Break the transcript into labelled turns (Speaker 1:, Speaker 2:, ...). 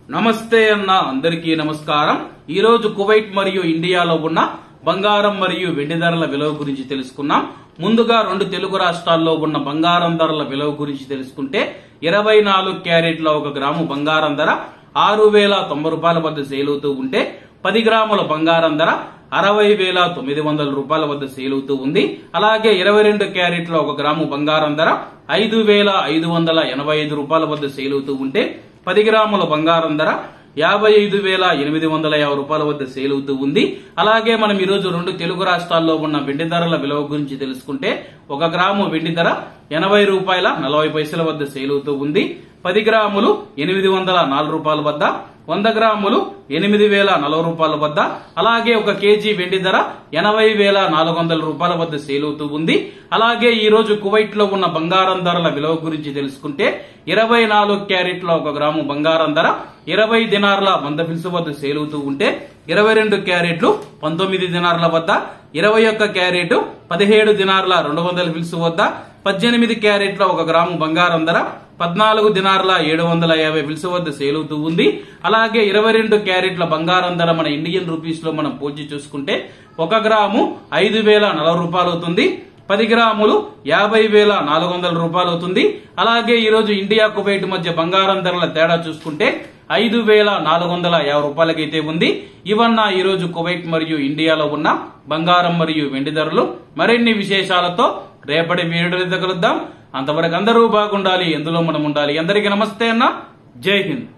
Speaker 1: నమస్తే అన్న అందరికీ నమస్కారం ఈ రోజు కువైట్ మరియు ఇండియాలో ఉన్న బంగారం మరియు వెండి ధరల విలువ గురించి తెలుసుకున్నాం ముందుగా రెండు తెలుగు రాష్ట్రాల్లో ఉన్న బంగారం ధరల విలువ గురించి తెలుసుకుంటే ఇరవై నాలుగు క్యారెట్ల ఒక గ్రాము బంగారం ధర ఆరు వేల తొంభై రూపాయల వద్ద సేల్ అవుతూ ఉంటే పది గ్రాముల బంగారం ధర అరవై వేల తొమ్మిది వందల రూపాయల వద్ద సేల్ అవుతూ ఉంది అలాగే ఇరవై రెండు క్యారెట్ల ఒక గ్రాము బంగారం ధర ఐదు వేల ఐదు వందల ఎనభై ఐదు రూపాయల వద్ద సేల్ అవుతూ ఉంటే పది గ్రాముల బంగారం ధర యాభై ఐదు వేల ఎనిమిది వందల యాభై రూపాయల వద్ద సేల్ అవుతూ ఉంది అలాగే మనం ఈ రోజు రెండు తెలుగు రాష్ట్రాల్లో ఉన్న వెండి ధరల విలువ గురించి తెలుసుకుంటే ఒక గ్రాము వెండి ధర ఎనభై రూపాయల నలభై పైసల వద్ద సేల్ అవుతూ ఉంది పది గ్రాములు ఎనిమిది వందల నాలుగు రూపాయల వద్ద వంద గ్రాములు ఎనిమిది వేల నలభై రూపాయల వద్ద అలాగే ఒక కేజీ వెండి ధర ఎనభై వేల నాలుగు వందల రూపాయల వద్ద సేల్ అవుతూ ఉంది అలాగే ఈ రోజు కువైట్ లో ఉన్న బంగారం ధరల విలువ గురించి తెలుసుకుంటే ఇరవై నాలుగు క్యారెట్ల ఒక గ్రాము బంగారం ధర ఇరవై దినార్ల వంద ఫిల్స్ వద్ద సేల్ అవుతూ ఉంటే ఇరవై రెండు క్యారెట్లు పంతొమ్మిది దినార్ల వద్ద ఇరవై ఒక్క క్యారెట్ పదిహేడు దినార్ల రెండు వందల ఫిల్స్ వద్ద పద్దెనిమిది క్యారెట్ల ఒక గ్రాము బంగారం ధర పద్నాలుగు దినార్ల ఏడు వందల యాభై ఫిల్స్ వద్ద సేల్ అవుతూ ఉంది అలాగే ఇరవై రెండు క్యారెట్ల బంగారం ధర మన ఇండియన్ రూపీస్ లో మనం పోల్చి చూసుకుంటే ఒక గ్రాము ఐదు వేల నలభై రూపాయలు అవుతుంది పది గ్రాములు యాభై వేల నాలుగు వందల రూపాయలు అవుతుంది అలాగే ఈ రోజు ఇండియా కువైట్ మధ్య బంగారం ధరల తేడా చూసుకుంటే ఐదు వేల నాలుగు వందల యాభై రూపాయలకైతే ఉంది ఇవన్న ఈ రోజు కువైట్ మరియు ఇండియాలో ఉన్న బంగారం మరియు వెండి ధరలు మరిన్ని విశేషాలతో రేపటి వీడియోలో కలుద్దాం అంతవరకు అందరూ బాగుండాలి ఎందులో మనం ఉండాలి అందరికీ నమస్తే అన్న జై హింద్